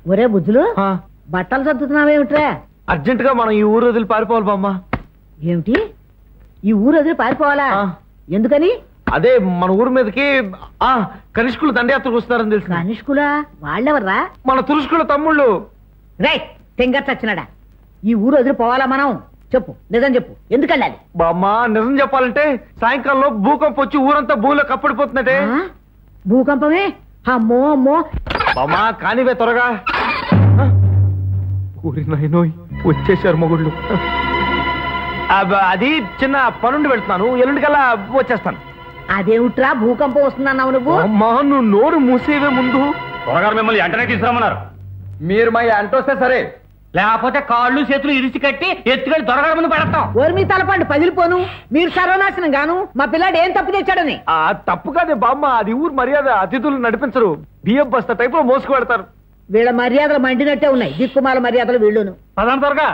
ఒరే బుద్ధులు ఆ, బట్టలు సర్దుతున్నావేమిట్రా అర్జెంట్ గా మనం ఈ ఊరు వదిలి పారిపోవాలి బామ్మ ఏమిటి ఈ ఊరు వదిలి పారిపోవాలా ఆ. ఎందుకని అదే మన ఊరు మీదకి ఆ కనిష్కులు దండయాత్రకు వస్తున్నారని తెలుసు కనిష్కులా వాళ్ళెవర్రా మన తురుష్కుల తమ్ముళ్ళు రై తెంగ చచ్చినాడా ఈ ఊరు వదిలి పోవాలా మనం చెప్పు నిజం చెప్పు ఎందుకు వెళ్ళాలి బామ్మ నిజం చెప్పాలంటే సాయంకాలంలో భూకంపం వచ్చి ఊరంతా భూమిలో కప్పడిపోతున్నదే ఆ? భూకంపమే అమ్మో అమ్మో బామ్మ కానివే త్వరగా ఆ, ఊరి నాయనోయ్ వచ్చేసారు మొగుళ్ళు అబ్బ, అది చిన్న పనుండి వెళ్తున్నాను ఎల్లుండికల్లా వచ్చేస్తాను అదేమిట్రా భూకంపం వస్తుందన్నావు నువ్వు అమ్మా నువ్వు నోరు మూసేవే ముందు త్వరగారు మిమ్మల్ని వెంటనే తీసుకురమ్మన్నారు మీరు మా అంటొస్తే సరే లేకపోతే కాళ్ళు చేతులు ఇరిచి కట్టి ఎత్తుకెళ్ళి త్వరగా ముందు పెడతాం ఓరి మీ తలపండి పగిలిపోను మీరు సర్వనాశనం గాను మా పిల్లాడు ఏం తప్పు తెచ్చాడని ఆ తప్పు కాదే బామ్మ అది ఊరు మర్యాద అతిథులు నడిపించరు బియ్యం బస్తా టైప్ లో మోసుకు పెడతారు వీళ్ళ మర్యాదలు మండినట్టే ఉన్నాయి దిక్కుమాల మర్యాదలు వీళ్ళును పదాం త్వరగా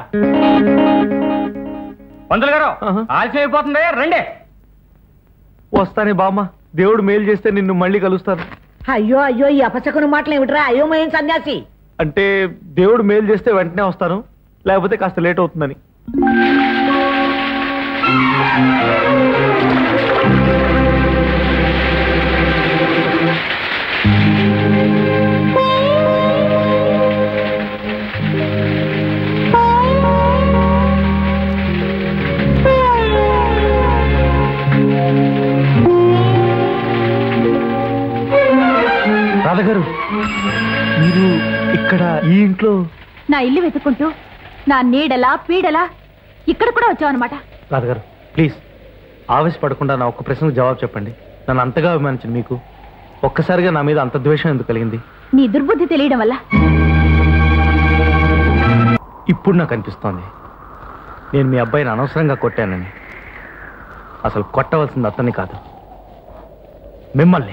పంతులు గారు ఆహా. ఆలస్యం అయిపోతుంది రండి వస్తానే బామ్మ దేవుడు మేలు చేస్తే నిన్ను మళ్ళీ కలుస్తాను అయ్యో అయ్యో ఈ అపశకుని మాటలు ఏమిట్రా అయోమయం సన్యాసి అంటే దేవుడు మేలు చేస్తే వెంటనే వస్తాను లేకపోతే కాస్త లేట్ అవుతుందని రాధగారు మీరు ఇక్కడ ఈ ఇంట్లో నా ఇల్లు వెతుక్కుంటూ నా నీడలా పీడలా ఇక్కడ కూడా వచ్చావు అనమాట రాధగారు ప్లీజ్ ఆవేశపడకుండా నా ఒక్క ప్రశ్నకు జవాబు చెప్పండి నన్ను అంతగా అభిమానించింది మీకు ఒక్కసారిగా నా మీద అంత ద్వేషం ఎందుకు కలిగింది నీ దుర్బుద్ధి తెలియడం వల్ల ఇప్పుడు నాకు అనిపిస్తోంది నేను మీ అబ్బాయిని అనవసరంగా కొట్టానని అసలు కొట్టవలసింది అతన్ని కాదు మిమ్మల్ని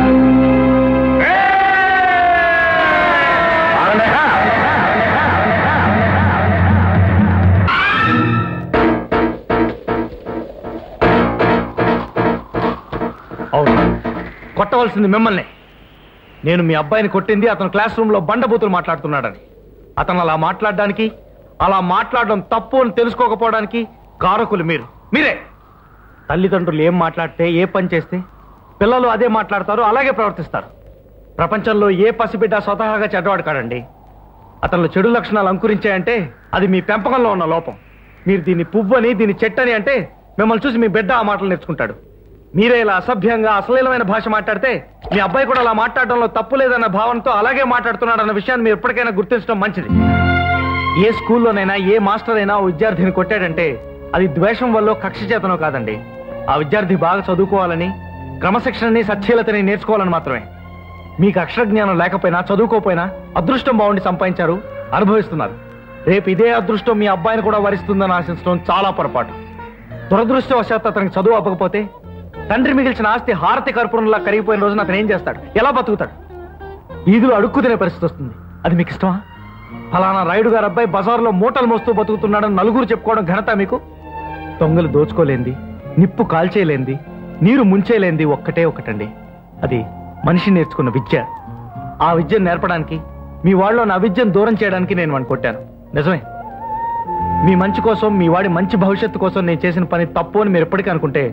అవును కొట్టవలసింది మిమ్మల్ని నేను మీ అబ్బాయిని కొట్టింది అతను క్లాస్ రూమ్ లో బండబూతులు మాట్లాడుతున్నాడని అతను అలా మాట్లాడడానికి అలా మాట్లాడడం తప్పు అని తెలుసుకోకపోవడానికి కారకులు మీరు మీరే తల్లిదండ్రులు ఏం మాట్లాడితే ఏ పని చేస్తే పిల్లలు అదే మాట్లాడతారు అలాగే ప్రవర్తిస్తారు ప్రపంచంలో ఏ పసిబిడ్డ స్వతహాగా చెడ్డవాడు కాడండి అతనిలో చెడు లక్షణాలు అంకురించాయంటే అది మీ పెంపకంలో ఉన్న లోపం మీరు దీన్ని పువ్వని దీన్ని చెట్టని అంటే మిమ్మల్ని చూసి మీ బిడ్డ ఆ మాటలు నేర్చుకుంటాడు మీరే ఇలా అసభ్యంగా అశ్లీలమైన భాష మాట్లాడితే మీ అబ్బాయి కూడా అలా మాట్లాడడంలో తప్పు లేదన్న భావనతో అలాగే మాట్లాడుతున్నాడన్న విషయాన్ని మీరు ఎప్పటికైనా గుర్తించడం మంచిది ఏ స్కూల్లోనైనా ఏ మాస్టర్ అయినా ఓ విద్యార్థిని కొట్టాడంటే అది ద్వేషం వల్ల కక్ష చేతనో కాదండి ఆ విద్యార్థి బాగా చదువుకోవాలని క్రమశిక్షణని సచ్ఛీలతని నేర్చుకోవాలని మాత్రమే మీకు అక్షర జ్ఞానం లేకపోయినా చదువుకోపోయినా అదృష్టం బాగుండి సంపాదించారు అనుభవిస్తున్నారు రేపు ఇదే అదృష్టం మీ అబ్బాయిని కూడా వరిస్తుందని ఆశించడం చాలా పొరపాటు దురదృష్టవశాత్తు అతనికి చదువు అవ్వకపోతే తండ్రి మిగిల్చిన ఆస్తి హారతి కర్పూరంలా కరిగిపోయిన రోజున అతను ఏం చేస్తాడు ఎలా బతుకుతాడు ఈదులు అడుక్కు తినే పరిస్థితి వస్తుంది అది మీకు ఇష్టమా ఫలానా రాయుడు గారు అబ్బాయి బజార్లో మూటలు మోస్తూ బతుకుతున్నాడని నలుగురు చెప్పుకోవడం ఘనత మీకు దొంగలు దోచుకోలేంది నిప్పు కాల్చేయలేంది నీరు ముంచేలేంది ఒక్కటే ఒకటండి అది మనిషి నేర్చుకున్న విద్య ఆ విద్యను నేర్పడానికి మీ వాళ్ళలో నా విద్యను దూరం చేయడానికి నేను వాడిని కొట్టాను నిజమే మీ మంచి కోసం మీ వాడి మంచి భవిష్యత్తు కోసం నేను చేసిన పని తప్పు అని మీరు ఎప్పటికీ అనుకుంటే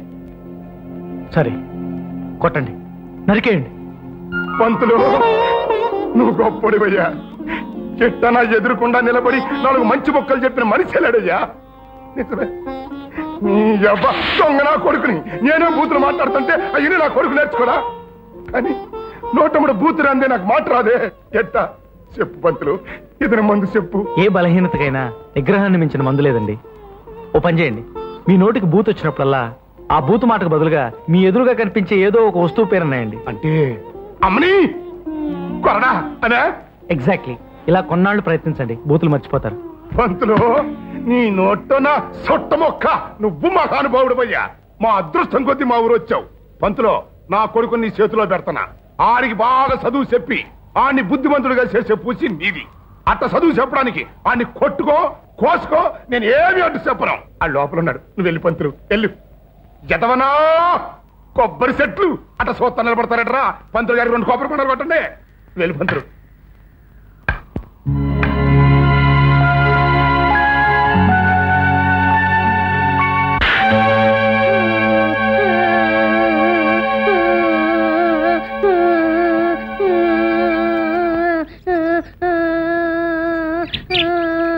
సరే కొట్టండి నరికేయండి పంతులు నువ్వు గొప్పడివయ్యా చెట్టన ఎదురుకుండా నిలబడి నాలుగు మంచి మొక్కలు చెప్పిన మనిషి లేడయ్యా నిజమే నీ యవ్వ దొంగ నా కొడుకుని నేనే బూతులు మాట్లాడుతుంటే అయ్యి నా కొడుకు నేర్చుకోరా కానీ నోటముడు బూతులు అందే నాకు మాట రాదే ఎట్ట చెప్పు పంతులు ఇతని మందు చెప్పు ఏ బలహీనతకైనా నిగ్రహాన్ని మించిన మందు లేదండి ఓ పని చేయండి మీ నోటికి బూత్ వచ్చినప్పుడల్లా ఆ బూత్ మాటకు బదులుగా మీ ఎదురుగా కనిపించే ఏదో ఒక వస్తువు పేరున్నాయండి అంటే అమ్మని కొరడా అనే ఎగ్జాక్ట్లీ ఇలా కొన్నాళ్ళు ప్రయత్నించండి బూతులు మర్చిపోతారు పంతులు నీ నోట్టన సొట్ట మొక్క నువ్వు మహానుభావుడు మా అదృష్టం కొద్దీ మా ఊరు వచ్చావు పంతులు నా కొడుకు నీ చేతిలో పెడతానా ఆడికి బాగా చదువు చెప్పి ఆడిని బుద్ధిమంతుడిగా చేసే పూసి నీది అట్ట చదువు చెప్పడానికి ఆడిని కొట్టుకో కోసుకో నేను ఏమి అడ్డు చెప్పను ఆ లోపల ఉన్నాడు నువ్వు వెళ్ళి పంతులు వెళ్ళు జతవనా కొబ్బరి చెట్లు అట్ట సోత్త నిలబడతారట్రా పంతులు గారికి రెండు కొబ్బరి కొండలు కొట్టండి వెళ్ళి పంతులు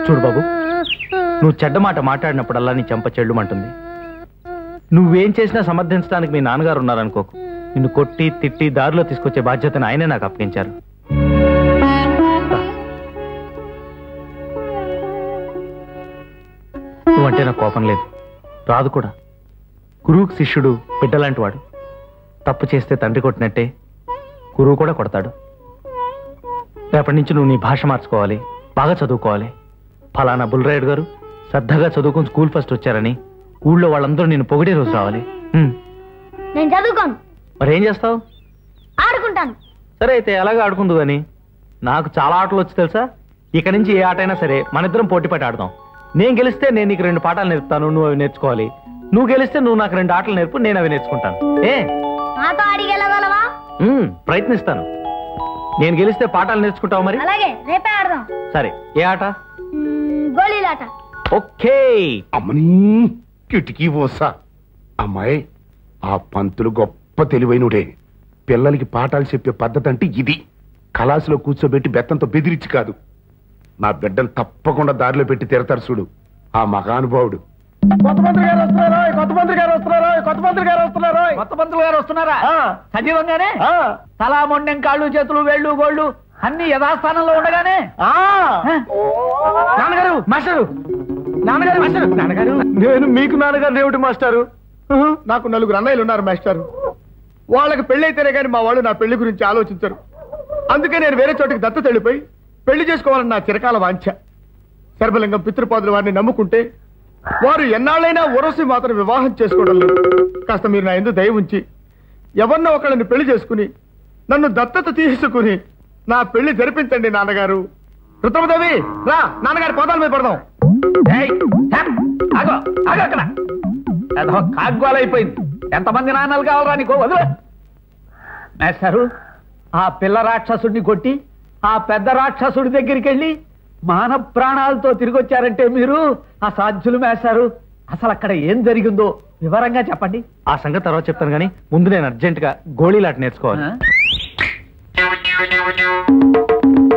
చూడు బాబు నువ్వు చెడ్డ మాట మాట్లాడినప్పుడల్లా నీ చెంప చెల్లుమంటుంది నువ్వేం చేసినా సమర్థించడానికి మీ నాన్నగారు ఉన్నారనుకోకు నిన్ను కొట్టి తిట్టి దారిలో తీసుకొచ్చే బాధ్యతను ఆయనే నాకు అప్పగించారు నువ్వంటే నాకు కోపం లేదు రాదు కూడా గురువుకు శిష్యుడు బిడ్డలాంటి వాడు తప్పు చేస్తే తండ్రి కొట్టినట్టే గురువు కూడా కొడతాడు రేపటి నుంచి నువ్వు నీ భాష మార్చుకోవాలి బాగా చదువుకోవాలి ఫలానా బుల్రాయుడు గారు శ్రద్ధగా చదువుకుని స్కూల్ ఫస్ట్ వచ్చారని ఊళ్ళో వాళ్ళందరూ నేను పొగిడే రోజు రావాలి హ్మ్. నేను చదువుకోను మరేం చేస్తావు ఆడుకుంటాను సరే అయితే అలాగే ఆడుకుందు కానీ నాకు చాలా ఆటలు వచ్చి తెలుసా ఇక నుంచి ఏ ఆట అయినా సరే మన ఇద్దరం పోటీ పట్టి ఆడదాం నేను గెలిస్తే నేను నీకు రెండు పాఠాలు నేర్పుతాను నువ్వు అవి నేర్చుకోవాలి నువ్వు గెలిస్తే నువ్వు నాకు రెండు ఆటలు నేర్పు నేను అవి నేర్చుకుంటాను ఏ నాతో ఆడి గెలగలవా ఉమ్, ప్రయత్నిస్తాను నేను గెలిస్తే పాఠాలు నేర్చుకుంటావు మరి అలాగే రేపే ఆడదాం సరే ఏ ఆట మ్మ్, గోళీలాట ఓకే అమ్మనీ కిటికీ పోసా అమ్మాయి ఆ పంతులు గొప్ప తెలివైనడే పిల్లలకి పాఠాలు చెప్పే పద్ధతి అంటే ఇది కళాసులో కూర్చోబెట్టి బెత్తంతో బెదిరించి కాదు నా బిడ్డను తప్పకుండా దారిలో పెట్టి తిరతారు చూడు ఆ మహానుభావుడు కొత్త మంత్రి గారు వస్తున్నారా కొత్త మంత్రి గారు వస్తున్నారా కొత్త మంత్రి గారు వస్తున్నారా కొత్త మంత్రులు గారు వస్తున్నారా సజీవంగానే తలా మొండెం కాళ్ళు చేతులు వేళ్ళు గోళ్ళు అన్ని యథాస్థానంలో ఉండగానే నాన్నగారు మాస్టరు నాన్నగారు మాస్టరు నాన్నగారు నేను మీకు నాన్నగారు ఏమిటి మాస్టారు నాకు నలుగురు అన్నయ్యలు ఉన్నారు మాస్టర్ వాళ్ళకి పెళ్లి అయితేనే కానీ మా వాళ్ళు నా పెళ్లి గురించి ఆలోచించరు అందుకే నేను వేరే చోటికి దత్తత వెళ్ళిపోయి పెళ్లి చేసుకోవాలని నా చిరకాల వాంఛ సర్వలింగం పితృపాదుల వారిని నమ్ముకుంటే వారు ఎన్నాళ్ళైనా ఉరసి మాత్రం వివాహం చేసుకోవడం లేదు కాస్త మీరు నా ఎందు దయ ఉంచి ఎవరినో ఒకళ్ళని పెళ్లి చేసుకుని నన్ను దత్తత తీసుకుని నా పెళ్లి జరిపించండి నాన్నగారు రుద్రమదేవి రా నాన్నగారి పోదాల మీద పడదాం ఏయ్, హెప్, ఆగో ఆగో అక్కడ ఏదో కాగ్గోలైపోయింది ఎంతమంది నాన్నలు కావాలరా నీకు వదిలే మేస్తారు ఆ పిల్ల రాక్షసుడిని కొట్టి ఆ పెద్ద రాక్షసుడి దగ్గరికి వెళ్ళి మాన ప్రాణాలతో తిరిగి వచ్చారంటే మీరు అసాధ్యులు మేస్తారు అసలు అక్కడ ఏం జరిగిందో వివరంగా చెప్పండి ఆ సంగతి తర్వాత చెప్తాను కానీ ముందు నేను అర్జెంట్ గా గోళీలాట నేర్చుకోవాలి ఆ?